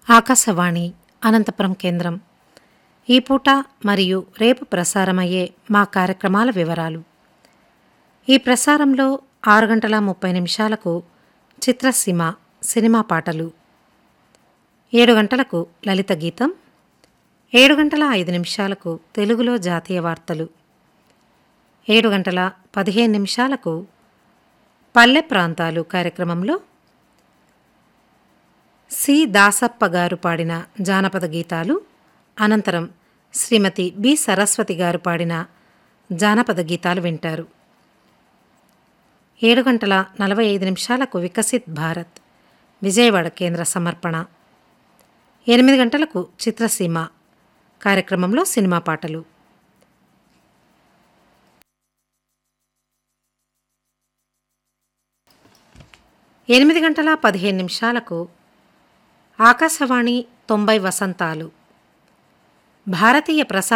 ఆకాశవాణి అనంతపురం కేంద్రం ఈ పూట మరియు రేపు ప్రసారమయ్యే మా కార్యక్రమాల వివరాలు ఈ ప్రసారంలో ఆరు గంటల ముప్పై నిమిషాలకు చిత్రసీమ సినిమా పాటలు ఏడు గంటలకు లలిత గీతం ఏడు గంటల ఐదు నిమిషాలకు తెలుగులో జాతీయ వార్తలు ఏడు గంటల పదిహేను నిమిషాలకు పల్లె ప్రాంతాలు కార్యక్రమంలో సి దాసప్ప గారు పాడిన జానపద గీతాలు అనంతరం శ్రీమతి బి సరస్వతి గారు పాడిన జానపద గీతాలు వింటారు ఏడు గంటల నలభై ఐదు నిమిషాలకు వికసిత్ భారత్ విజయవాడ కేంద్ర సమర్పణ ఎనిమిది గంటలకు చిత్రసీమ కార్యక్రమంలో సినిమా పాటలు ఎనిమిది గంటల పదిహేను నిమిషాలకు ఆకాశవాణి తొంభై వసంతాలు భారతీయ ప్రసార